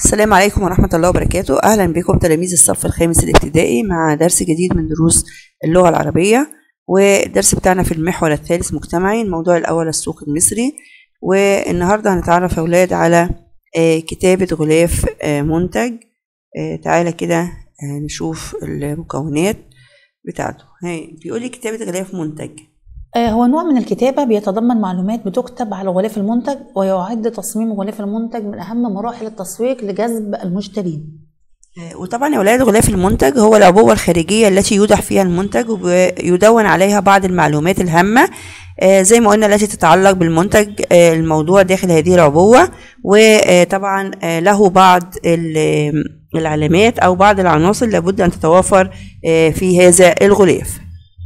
السلام عليكم ورحمة الله وبركاته أهلا بكم تلاميذ الصف الخامس الابتدائي مع درس جديد من دروس اللغة العربية والدرس بتاعنا في المحور الثالث مجتمعي الموضوع الأول السوق المصري والنهاردة هنتعرف يا أولاد على آه، كتابة غلاف آه، منتج آه، تعالى كده آه، نشوف المكونات بتاعته هاي بيقولي كتابة غلاف منتج آه، هو نوع من الكتابة بيتضمن معلومات بتكتب على غلاف المنتج ويعد تصميم غلاف المنتج من أهم مراحل التسويق لجذب المشترين آه، وطبعا يا ولاد غلاف المنتج هو العبوة الخارجية التي يوضع فيها المنتج ويدون عليها بعض المعلومات الهامة آه، زي ما قلنا التي تتعلق بالمنتج آه، الموضوع داخل هذه العبوة وطبعا آه، له بعض ال- العلامات أو بعض العناصر لابد أن تتوافر آه، في هذا الغلاف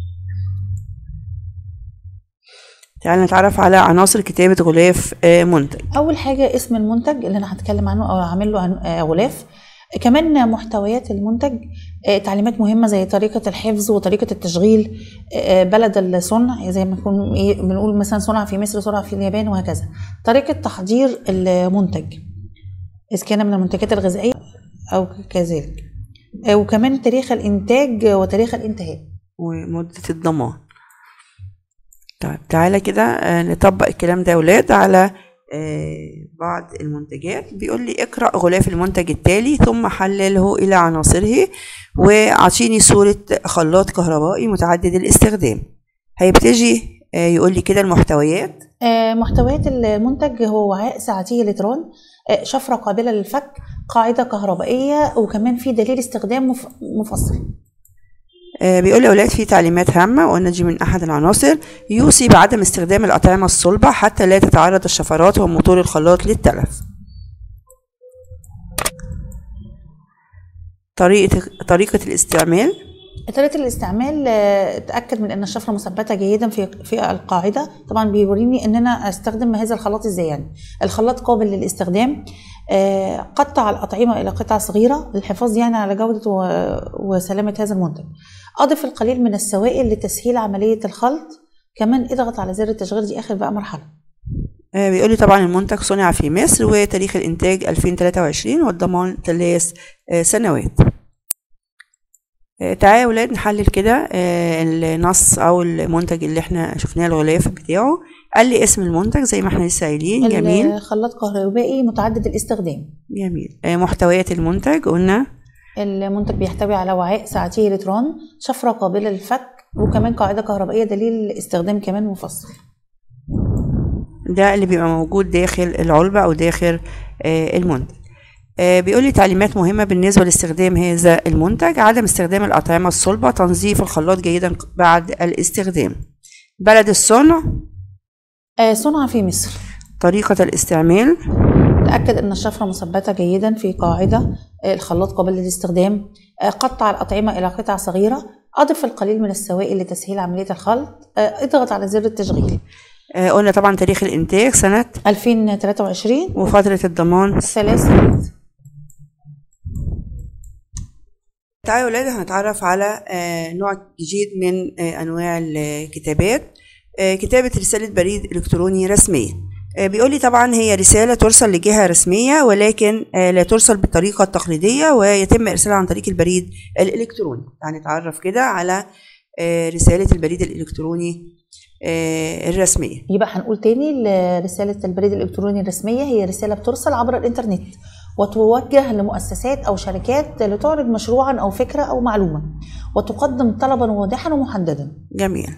تعالى نتعرف على عناصر كتابة غلاف آه، منتج أول حاجة اسم المنتج اللي أنا هتكلم عنه أو هعمل له عن- آه، غلاف كمان محتويات المنتج آه، تعليمات مهمة زي طريقة الحفظ وطريقة التشغيل آه، بلد الصنع زي ما نكون إيه بنقول مثلا صنع في مصر صنع في اليابان وهكذا طريقة تحضير المنتج إذا كان من المنتجات الغذائية أو كذلك آه، وكمان تاريخ الإنتاج وتاريخ الانتهاء ومدة الضمان طيب تعالى كده آه، نطبق الكلام ده يا ولاد على آه، بعض المنتجات بيقول لي اقرأ غلاف المنتج التالي ثم حلله إلى عناصره وأعطيني صورة خلاط كهربائي متعدد الاستخدام هيبتدي آه، يقول لي كده المحتويات آه، محتويات المنتج هو وعاء ساعتي الإلكترون آه، شفرة قابلة للفك قاعدة كهربائية وكمان في دليل استخدام مف- مفصل آه، بيقول لي يا أولاد في تعليمات هامة وقلنا دي من أحد العناصر يوصي بعدم استخدام الأطعمة الصلبة حتى لا تتعرض الشفرات وموتور الخلاط للتلف طريقة طريقة الاستعمال طريقة الاستعمال آه، تأكد من أن الشفرة مثبتة جيدا في في القاعدة طبعا بيوريني أن أنا أستخدم هذا الخلاط إزاي يعني الخلاط قابل للاستخدام آه، قطع الأطعمة إلى قطع صغيرة للحفاظ يعني على جودة و- وسلامة هذا المنتج أضف القليل من السوائل لتسهيل عملية الخلط كمان اضغط على زر التشغيل دي آخر بقى مرحلة آه، بيقول لي طبعا المنتج صنع في مصر وتاريخ الإنتاج 2023 والضمان ثلاث آه، سنوات آه، تعالى يا ولاد نحلل كده آه، النص أو المنتج اللي احنا شفناه الغلاف بتاعه قال لي اسم المنتج زي ما احنا لسه قايلين جميل الخلاط كهربائي متعدد الاستخدام جميل آه، محتويات المنتج قلنا المنتج بيحتوي على وعاء ساعتي الكترون شفرة قابلة للفك وكمان قاعدة كهربائية دليل استخدام كمان مفصل ده اللي بيبقى موجود داخل العلبة أو داخل آه، المنتج آه، بيقول لي تعليمات مهمة بالنسبة لاستخدام هذا المنتج عدم استخدام الأطعمة الصلبة تنظيف الخلاط جيدا بعد الاستخدام بلد الصنع آه، صنع في مصر طريقة الاستعمال تأكد أن الشفرة مثبتة جيدا في قاعدة آه، الخلاط قابل للاستخدام آه، قطع الأطعمة إلى قطع صغيرة أضف القليل من السوائل لتسهيل عملية الخلط آه، اضغط على زر التشغيل آه، قلنا طبعا تاريخ الإنتاج سنة 2023 وفترة الضمان ثلاث سنوات تعالوا يا ولاد هنتعرف على آه، نوع جديد من آه، انواع الكتابات آه، كتابة رسالة بريد الكتروني رسمية آه، بيقول لي طبعا هي رسالة ترسل لجهة رسمية ولكن آه، لا ترسل بالطريقة التقليدية ويتم إرسالها عن طريق البريد الإلكتروني هنتعرف كده على آه، رسالة البريد الإلكتروني آه، الرسمية يبقى هنقول تاني ل- رسالة البريد الإلكتروني الرسمية هي رسالة بترسل عبر الإنترنت وتوجه لمؤسسات أو شركات لتعرض مشروعا أو فكرة أو معلومة وتقدم طلبا واضحا ومحددا جميل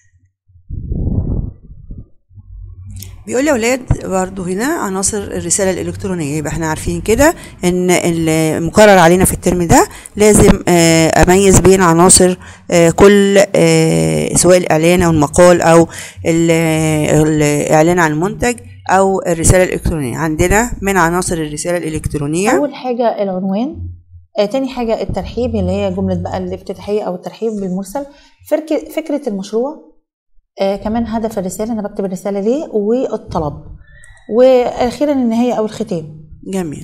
بيقول لي يا اولاد برضو هنا عناصر الرساله الالكترونيه يبقى احنا عارفين كده ان المقرر علينا في الترم ده لازم آه، اميز بين عناصر آه، كل آه، سواء الاعلان او المقال او ال- الاعلان عن المنتج او الرساله الالكترونيه عندنا من عناصر الرساله الالكترونيه أول حاجة العنوان آه تاني حاجة الترحيب اللي هي جملة بقى الافتتاحية أو الترحيب بالمرسل فرك- فكرة المشروع آه كمان هدف الرسالة أنا بكتب الرسالة ليه والطلب وأخيرا النهاية أو الختام جميل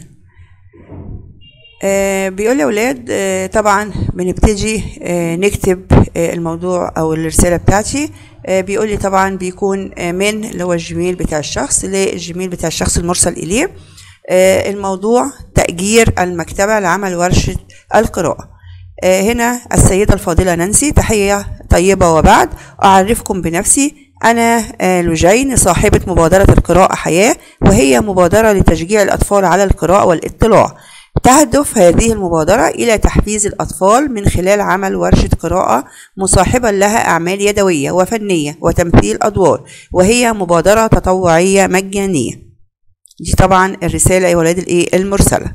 آه بيقول يا اولاد آه طبعا بنبتدي آه نكتب آه الموضوع او الرساله بتاعتي آه بيقول لي طبعا بيكون آه من اللي هو الجيميل بتاع الشخص للجيميل بتاع الشخص المرسل اليه آه، الموضوع تأجير المكتبة لعمل ورشة القراءة آه، هنا السيدة الفاضلة نانسي تحية طيبة وبعد أعرفكم بنفسي أنا آه، لوجين صاحبة مبادرة القراءة حياة وهي مبادرة لتشجيع الأطفال على القراءة والاطلاع تهدف هذه المبادرة إلى تحفيز الأطفال من خلال عمل ورشة قراءة مصاحبا لها أعمال يدوية وفنية وتمثيل أدوار وهي مبادرة تطوعية مجانية دي طبعا الرسالة يا ولاد الإيه المرسلة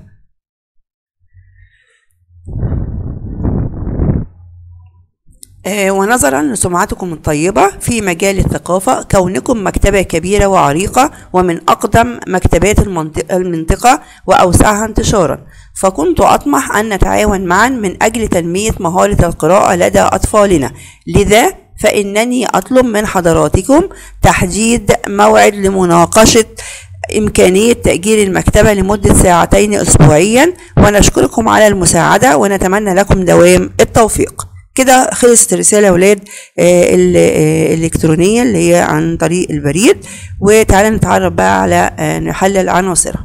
آه، ونظرا لسمعتكم الطيبة في مجال الثقافة كونكم مكتبة كبيرة وعريقة ومن أقدم مكتبات المنطقة, المنطقة وأوسعها انتشارا فكنت أطمح أن نتعاون معا من أجل تنمية مهارة القراءة لدى أطفالنا لذا فإنني أطلب من حضراتكم تحديد موعد لمناقشة إمكانية تأجير المكتبة لمدة ساعتين أسبوعيا ونشكركم على المساعدة ونتمنى لكم دوام التوفيق كده خلصت الرسالة يا ولاد آه، ال- آه، الإلكترونية اللي هي عن طريق البريد وتعالى نتعرف بقى على آه، نحلل عناصرها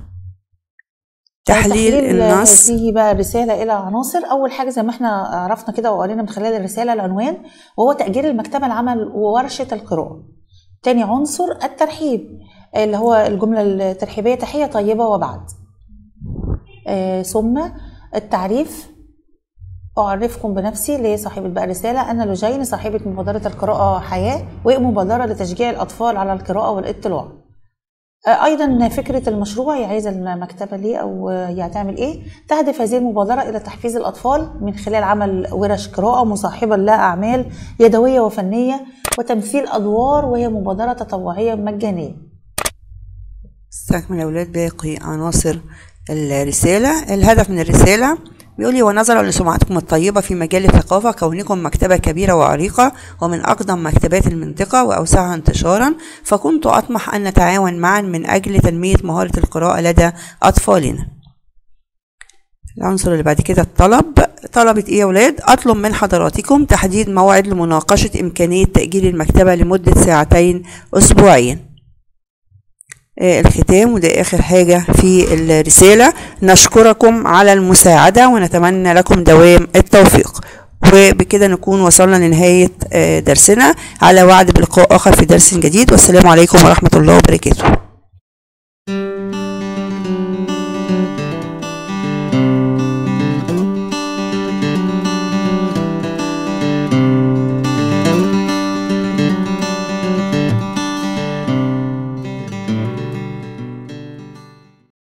تحليل النص هذه بقى الرسالة إلى عناصر أول حاجة زي ما احنا عرفنا كده وقرينا من خلال الرسالة العنوان وهو تأجير المكتبة لعمل ورشة القراءة تاني عنصر الترحيب اللي هو الجملة الترحيبية تحية طيبة وبعد آه، ثم التعريف أعرفكم بنفسي اللي هي صاحبة بقى الرسالة أنا لوجين صاحبة مبادرة القراءة حياة وهي مبادرة لتشجيع الأطفال على القراءة والاطلاع آه، ايضا فكره المشروع هي عايزه المكتبه ليه او هي هتعمل ايه تهدف هذه المبادره الى تحفيز الاطفال من خلال عمل ورش قراءه مصاحبا لها اعمال يدويه وفنيه وتمثيل ادوار وهي مبادره تطوعيه مجانيه استكمل يا أولاد باقي عناصر الرسالة الهدف من الرسالة بيقول لي ونظرا لسمعتكم الطيبة في مجال الثقافة كونكم مكتبة كبيرة وعريقة ومن أقدم مكتبات المنطقة وأوسعها انتشارا فكنت أطمح أن نتعاون معا من أجل تنمية مهارة القراءة لدى أطفالنا العنصر اللي بعد كده الطلب طلبت ايه يا ولاد اطلب من حضراتكم تحديد موعد لمناقشة امكانية تأجيل المكتبة لمدة ساعتين اسبوعيا آه، الختام وده آخر حاجة في الرسالة نشكركم على المساعدة ونتمنى لكم دوام التوفيق وبكده نكون وصلنا لنهاية آه، درسنا على وعد بلقاء آخر في درس جديد والسلام عليكم ورحمة الله وبركاته